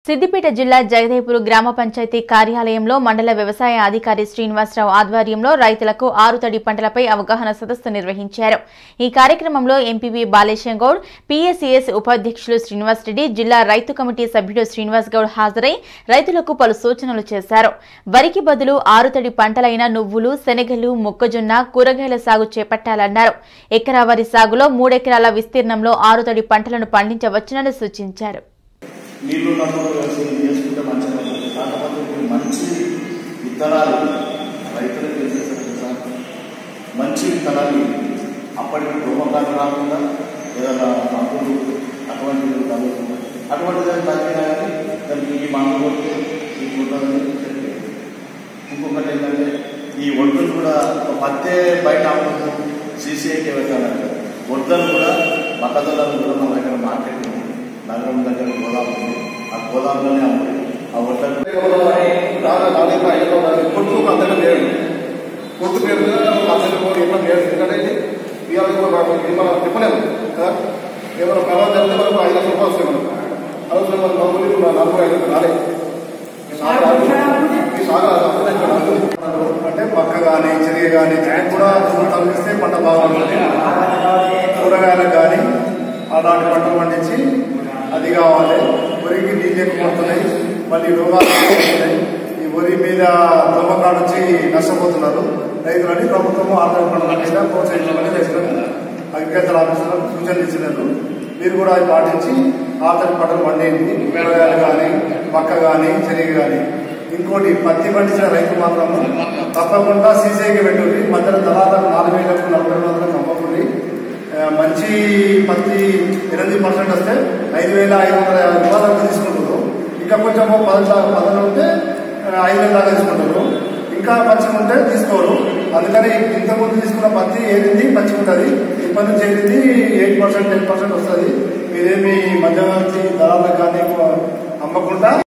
సిద్దిపేట జిల్లా జగదేపురు గ్రామ పంచాయతీ కార్యాలయంలో మండల వ్యవసాయ అధికారి శ్రీనివాసరావు ఆధ్వర్యంలో రైతులకు ఆరుతడి పంటలపై అవగాహన సదస్సు నిర్వహించారు ఈ కార్యక్రమంలో ఎంపీవీ బాలేశం గౌడ్ పీఎస్ఈఎస్ ఉపాధ్యక్షులు శ్రీనివాస్ రెడ్డి జిల్లా రైతు కమిటీ సభ్యుడు శ్రీనివాస్ గౌడ్ హాజరై రైతులకు పలు సూచనలు చేశారు వరికి బదులు ఆరుతడి పంటలైన నువ్వులు శనగలు మొక్కజొన్న కూరగాయల సాగు చేపట్టాలన్నారు ఎకరా వరి సాగులో మూడెకరాల విస్తీర్ణంలో ఆరుతడి పంటలను పండించవచ్చునని సూచించారు నీళ్లు ఉన్నప్పుడు వ్యవసాయం చేసుకుంటే మంచిగా ఉంటుంది కాకపోతే ఇప్పుడు మంచి విత్తనాలు రైతులకు వేసేసరికి సార్ మంచి విత్తనాలు అప్పటికి దోమకాలు రాకుండా ఏదైనా మందులు అటువంటివి తగ్గుతుంది అటువంటిది తగ్గినా కానీ దానికి ఈ మందు కొట్టి ఈ గుడ్డలని చెప్పి ఇంకొకటి ఏంటంటే ఈ ఒడ్డులు కూడా ఒక పత్తే బయట అమ్ముతుంది సీసీఐకి వెళ్తానంటే ఒడ్లను కూడా మక్కజొన్నలు కూడా మన దగ్గర మార్కెట్ ఉంది నగరం దగ్గర గోదాం ఉంది ఆ గోదాంలోనే అమ్ముతాయి ఆ ఒడ్లను కొట్టు అంతగా లేడు కొట్టు పేరు అసలు ఎట్లా లేడు ఎందుకంటే ఇవాళ మనం చెప్పలేము కదా ఏమైనా ప్రమాదం జరిగితే మనకు ఐదు లక్షల రూపాయలు వస్తాయి మనకు అవసరం మన నలుగురు నలుగురు ఐదు రాలేదు ఈ సాగు రాదు. ఈ సాగు రాదు. అప్పుడే ఇక్కడ రాదు. అంటే పక్క కానీ చెరిగ కానీ దానికి కూడా తగ్గిస్తే పంట బాగుంటుంది కూరగాయలకు కానీ అలాంటి పంటలు పండించి అది కావాలి వరికి నీళ్ళు ఎక్కువ పడుతున్నాయి మళ్ళీ రోగాలు ఎక్కువ వస్తున్నాయి ఈ వరి మీద దోమకాడ వచ్చి నష్టపోతున్నారు రైతులని ప్రభుత్వము ఆర్థిక పంటల మీద ప్రోత్సహించమని చేసినారు అగ్రికల్చర్ ఆఫీసర్లకు సూచనలు ఇచ్చినారు మీరు కూడా అది పాటించి ఆర్థిక పంటలు పండేది కూరగాయలు కానీ మక్క కానీ చెరిగి కానీ ఇంకోటి పత్తి పండించిన రైతు మాత్రము తప్పకుండా సీసీఐకి పెట్టుకుని మధ్యలో దళాలకు నాలుగు వేలకు నలభై రెండు వందలకు అమ్మకుండి ఆ, మంచి పత్తి ఎనిమిది పర్సెంట్ వస్తే ఐదు వేల ఐదు వందల యాభై రూపాయలకు తీసుకుంటారు ఇంకా కొంచెం పది పదలు ఉంటే ఆ, ఐదు వేల దాకా తీసుకుంటారు ఇంకా పచ్చిగా ఉంటే తీసుకోరు అందుకని ఇంతకుముందు తీసుకున్న పత్తి ఏది పచ్చిగా ఉంటుంది ఇప్పటి నుంచి ఏది ఎయిట్ పర్సెంట్ టెన్ పర్సెంట్ వస్తుంది మీరేమి మధ్యవర్తి దళాలకు కానీ అమ్మకుండా